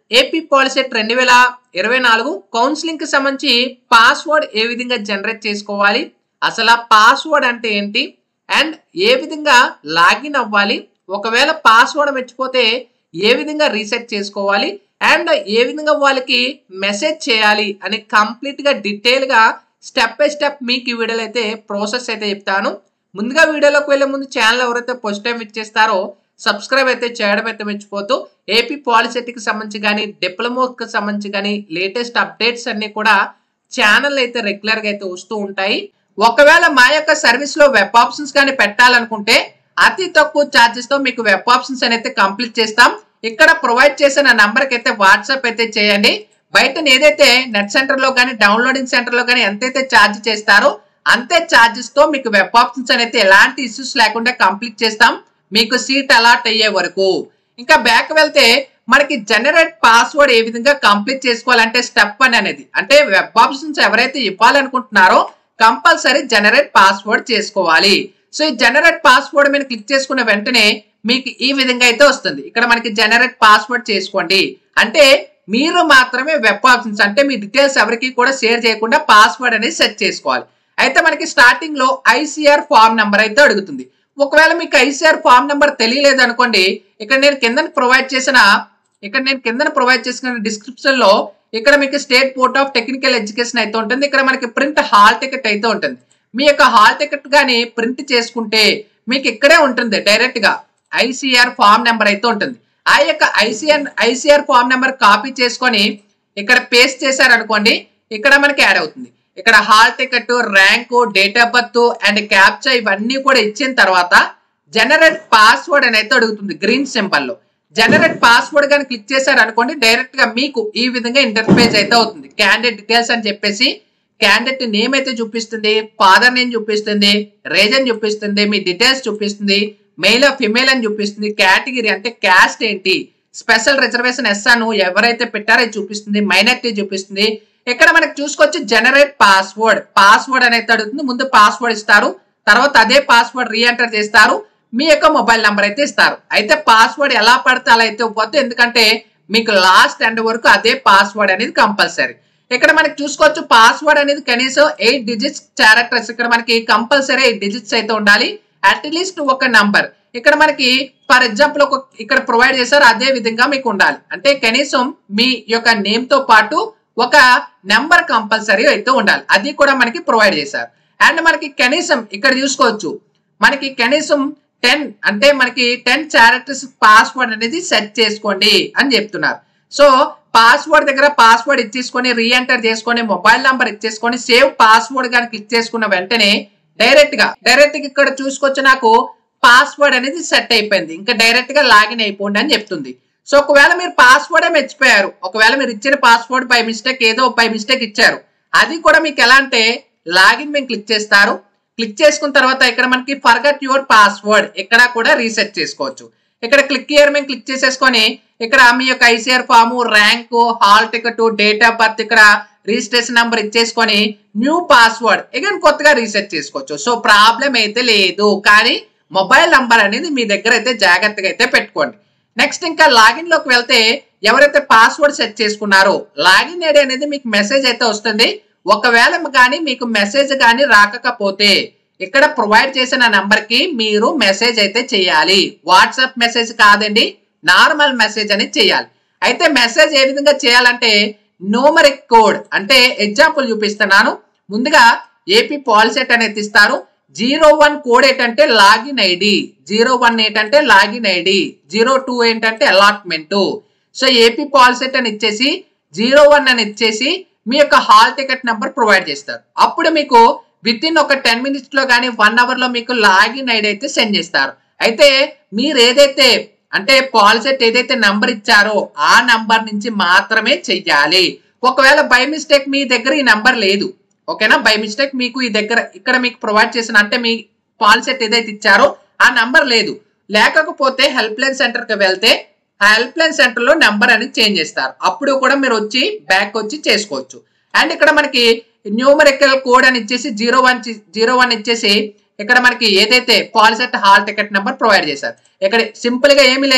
AP POLYCET రెండు వేల ఇరవై నాలుగు కౌన్సిలింగ్ కి సంబంధించి పాస్వర్డ్ ఏ విధంగా జనరేట్ చేసుకోవాలి అసలు ఆ పాస్వర్డ్ అంటే ఏంటి అండ్ ఏ విధంగా లాగిన్ అవ్వాలి ఒకవేళ పాస్వర్డ్ మర్చిపోతే ఏ విధంగా రీసెట్ చేసుకోవాలి అండ్ ఏ విధంగా వాళ్ళకి మెసేజ్ చేయాలి అని కంప్లీట్ గా డీటెయిల్ గా స్టెప్ బై స్టెప్ మీకు ఈ వీడియోలో అయితే ప్రాసెస్ అయితే చెప్తాను ముందుగా వీడియోలోకి వెళ్ళే ముందు ఛానల్ ఎవరైతే ఫస్ట్ టైం ఇచ్చేస్తారో సబ్స్క్రైబ్ అయితే చేయడం అయితే మర్చిపోతూ ఏపీ పాలిసెట్కి సంబంధించి కానీ డిప్లొమాకి సంబంధించి కానీ లేటెస్ట్ అప్డేట్స్ అన్ని కూడా ఛానల్ అయితే రెగ్యులర్ గా అయితే వస్తూ ఉంటాయి ఒకవేళ మా యొక్క సర్వీస్ లో వెబ్ ఆప్షన్స్ కానీ పెట్టాలనుకుంటే అతి తక్కువ ఛార్జెస్ తో మీకు వెబ్ ఆప్షన్స్ అయితే కంప్లీట్ చేస్తాం ఇక్కడ ప్రొవైడ్ చేసిన నంబర్ కి అయితే వాట్సాప్ అయితే చేయండి బయట ఏదైతే నెట్ సెంటర్ లో కానీ డౌన్లోడింగ్ సెంటర్ లో కానీ ఎంతైతే ఛార్జ్ చేస్తారో అంతే ఛార్జెస్ తో మీకు వెబ్ ఆప్షన్స్ అయితే ఎలాంటి ఇష్యూస్ లేకుండా కంప్లీట్ చేస్తాం మీకు సీట్ అలాట్ అయ్యే వరకు ఇంకా బ్యాక్ వెళ్తే మనకి జనరేట్ పాస్వర్డ్ ఏ విధంగా కంప్లీట్ చేసుకోవాలంటే స్టెప్ వన్ అనేది అంటే వెబ్ ఆప్షన్స్ ఎవరైతే ఇవ్వాలనుకుంటున్నారో కంపల్సరీ జనరేట్ పాస్వర్డ్ చేసుకోవాలి సో ఈ జనరేట్ పాస్వర్డ్ మీద క్లిక్ చేసుకున్న వెంటనే మీకు ఈ విధంగా అయితే వస్తుంది ఇక్కడ మనకి జనరేట్ పాస్వర్డ్ చేసుకోండి అంటే మీరు మాత్రమే వెబ్ ఆప్షన్స్ అంటే మీ డీటెయిల్స్ ఎవరికి కూడా షేర్ చేయకుండా పాస్వర్డ్ అనేది సెట్ చేసుకోవాలి అయితే మనకి స్టార్టింగ్ లో ఐసీఆర్ ఫామ్ నెంబర్ అయితే అడుగుతుంది ఒకవేళ మీకు ఐసీఆర్ ఫామ్ నెంబర్ తెలియలేదు అనుకోండి ఇక్కడ నేను కింద ప్రొవైడ్ చేసిన ఇక్కడ నేను కింద ప్రొవైడ్ చేసిన డిస్క్రిప్షన్ లో ఇక్కడ మీకు state board of technical education అయితే ఉంటుంది ఇక్కడ మనకి ప్రింట్ హాల్ టికెట్ అయితే ఉంటుంది మీ యొక్క హాల్ టికెట్ కానీ ప్రింట్ చేసుకుంటే మీకు ఇక్కడే ఉంటుంది డైరెక్ట్ గా ఐసీఆర్ ఫామ్ నెంబర్ అయితే ఉంటుంది ఆ యొక్క ICR ICR form number copy చేసుకొని ఇక్కడ పేస్ట్ చేశారనుకోండి ఇక్కడ మనకి యాడ్ అవుతుంది ఇక్కడ hall ticket rank date of birth and captcha ఇవన్నీ కూడా ఇచ్చిన తర్వాత జనరేట్ పాస్వర్డ్ అని అయితే అడుగుతుంది గ్రీన్ సింబల్ లో జనరేట్ పాస్వర్డ్ కానీ క్లిక్ చేశారు అనుకోండి డైరెక్ట్ గా మీకు ఈ విధంగా ఇంటర్ఫేస్ అయితే అవుతుంది క్యాండిడేట్ డీటెయిల్స్ అని చెప్పేసి క్యాండిడేట్ నేమ్ అయితే చూపిస్తుంది ఫాదర్ నేమ్ చూపిస్తుంది రీజన్ చూపిస్తుంది మీ డీటెయిల్స్ చూపిస్తుంది మెయిల్ ఫిమేల్ అని చూపిస్తుంది కేటగిరీ అంటే క్యాస్ట్ ఏంటి స్పెషల్ రిజర్వేషన్ ఎస్ అను ఎవరైతే పెట్టారో అది చూపిస్తుంది మైనార్టీ చూపిస్తుంది ఇక్కడ మనకి చూసుకోవచ్చు జనరేట్ పాస్వర్డ్ పాస్వర్డ్ అనేది అడుగుతుంది ముందు పాస్వర్డ్ ఇస్తారు తర్వాత అదే పాస్వర్డ్ రీఎంటర్ చేస్తారు మీ యొక్క మొబైల్ నంబర్ అయితే ఇస్తారు అయితే పాస్వర్డ్ ఎలా పడితే అలా అయితే ఇవ్వద్దు ఎందుకంటే మీకు లాస్ట్ ఎండ్ వరకు అదే పాస్వర్డ్ అనేది కంపల్సరీ ఇక్కడ మనకి చూసుకోవచ్చు పాస్వర్డ్ అనేది కనీసం ఎయిట్ డిజిట్స్ క్యారెక్టర్స్ ఇక్కడ మనకి కంపల్సరీ ఎయిట్ డిజిట్స్ అయితే ఉండాలి అట్లీస్ట్ ఒక నంబర్ ఇక్కడ మనకి ఫర్ ఎగ్జాంపుల్ ఒక ఇక్కడ ప్రొవైడ్ చేశారు అదే విధంగా మీకు ఉండాలి అంటే కనీసం మీ యొక్క నేమ్ తో పాటు ఒక నెంబర్ కంపల్సరీ అయితే ఉండాలి అది కూడా మనకి ప్రొవైడ్ చేశారు అండ్ మనకి కనీసం ఇక్కడ చూసుకోవచ్చు మనకి కనీసం టెన్ అంటే మనకి టెన్ క్యారెక్టర్స్ పాస్వర్డ్ అనేది సెట్ చేసుకోండి అని చెప్తున్నారు సో పాస్వర్డ్ దగ్గర పాస్వర్డ్ ఇచ్చేసుకొని రీఎంటర్ చేసుకొని మొబైల్ నంబర్ ఇచ్చేసుకొని సేవ్ పాస్వర్డ్ కానీ క్లిక్ చేసుకున్న వెంటనే డైరెక్ట్ గా డైరెక్ట్ గా ఇక్కడ చూసుకొచ్చి నాకు పాస్వర్డ్ అనేది సెట్ అయిపోయింది ఇంకా డైరెక్ట్ గా లాగిన్ అయిపోండి అని చెప్తుంది సో ఒకవేళ మీరు పాస్వర్డే మర్చిపోయారు ఒకవేళ మీరు ఇచ్చిన పాస్వర్డ్ బై మిస్టేక్ ఏదో బై మిస్టేక్ ఇచ్చారు అది కూడా మీకు ఎలా అంటే లాగిన్ మేము క్లిక్ చేస్తారు క్లిక్ చేసుకున్న తర్వాత ఇక్కడ మనకి ఫర్గట్ యువర్ పాస్వర్డ్ ఇక్కడ కూడా రీసెట్ చేసుకోవచ్చు ఇక్కడ క్లిక్ ఇయర్ మేము క్లిక్ చేసేసుకొని ఇక్కడ మీ యొక్క ICR form rank hall ticket date of birth ఇక్కడ రిజిస్ట్రేషన్ నెంబర్ ఇచ్చేసుకొని న్యూ పాస్వర్డ్ అగైన్ కొత్తగా రీసెట్ చేసుకోవచ్చు సో ప్రాబ్లం అయితే లేదు కానీ మొబైల్ నంబర్ అనేది మీ దగ్గర అయితే జాగ్రత్తగా అయితే పెట్టుకోండి నెక్స్ట్ ఇంకా లాగిన్ లోకి వెళ్తే ఎవరైతే పాస్వర్డ్ సెట్ చేసుకున్నారో లాగిన్ ఐడి అనేది మీకు మెసేజ్ అయితే వస్తుంది ఒకవేళ కానీ మీకు మెసేజ్ కానీ రాకపోతే ఇక్కడ ప్రొవైడ్ చేసిన నంబర్ కి మీరు మెసేజ్ అయితే చేయాలి వాట్సాప్ మెసేజ్ కాదండి నార్మల్ మెసేజ్ అనేది చేయాలి అయితే మెసేజ్ ఏ విధంగా చేయాలంటే న్యూమరిక్ కోడ్ అంటే ఎగ్జాంపుల్ చూపిస్తున్నాను ముందుగా ఏపీ పాలిసెట్ అనేది ఇస్తారు జీరో వన్ కోడ్ ఏంటంటే లాగిన్ ఐడి జీరో వన్ ఏంటంటే లాగిన్ ఐడి జీరో టూ ఏంటంటే అలాట్మెంట్ సో ఏపీ పాలిసెట్ అని ఇచ్చేసి జీరో వన్ అని ఇచ్చేసి మీ యొక్క హాల్ టికెట్ నెంబర్ ప్రొవైడ్ చేస్తారు అప్పుడు మీకు విత్ ఇన్ ఒక టెన్ మినిట్స్ లో కానీ వన్ అవర్ లో మీకు లాగిన్ ఐడి అయితే సెండ్ చేస్తారు అయితే మీరు ఏదైతే అంటే పాలిసెట్ ఏదైతే నంబర్ ఇచ్చారో ఆ నంబర్ నుంచి మాత్రమే చెయ్యాలి ఒకవేళ బై మిస్టేక్ మీ దగ్గర ఈ నంబర్ లేదు ఓకేనా బై మిస్టేక్ మీకు ఈ దగ్గర ఇక్కడ మీకు ప్రొవైడ్ చేసిన అంటే మీ పాలిసెట్ ఏదైతే ఇచ్చారో ఆ నంబర్ లేదు లేకపోతే హెల్ప్ లైన్ సెంటర్ కి వెళ్తే ఆ హెల్ప్ లైన్ సెంటర్ లో నెంబర్ అనేది చేంజ్ చేస్తారు అప్పుడు కూడా మీరు వచ్చి బ్యాక్ వచ్చి చేసుకోవచ్చు అండ్ ఇక్కడ మనకి న్యూమరికల్ కోడ్ అని ఇచ్చేసి జీరో వన్ జీరో వన్ ఇచ్చేసి ఇక్కడ మనకి ఏదైతే POLYCET hall ticket number provide చేశారు ఇక్కడ సింపుల్ గా ఏమీ లేదు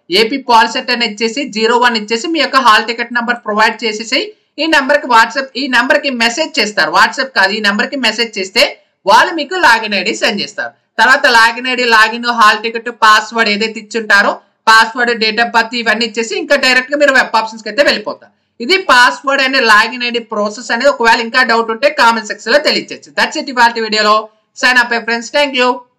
ఏపీ పాలిసెట్ అని ఇచ్చేసి జీరో వన్ ఇచ్చేసి మీ యొక్క హాల్ టికెట్ నెంబర్ ప్రొవైడ్ చేసేసి ఈ నెంబర్ కి వాట్సాప్ ఈ నెంబర్ కి మెసేజ్ చేస్తారు వాట్సాప్ కాదు ఈ నెంబర్ కి మెసేజ్ చేస్తే వాళ్ళు మీకు లాగిన్ ఐడి సెండ్ చేస్తారు తర్వాత login ID login hall ticket password ఏదైతే ఇచ్చుంటారో పాస్వర్డ్ డేట్ ఆఫ్ బర్త్ ఇవన్నీ ఇచ్చేసి ఇంకా డైరెక్ట్ గా మీరు వెబ్ ఆప్షన్స్ కి అయితే వెళ్ళిపోతారు ఇది password and login ID process అనేది ఒకవేళ ఇంకా డౌట్ ఉంటే కామెంట్ సెక్షన్ లో తెలియచ్చు దట్స్ ఇట్ ఇవాళ వీడియోలో sign up friends thank you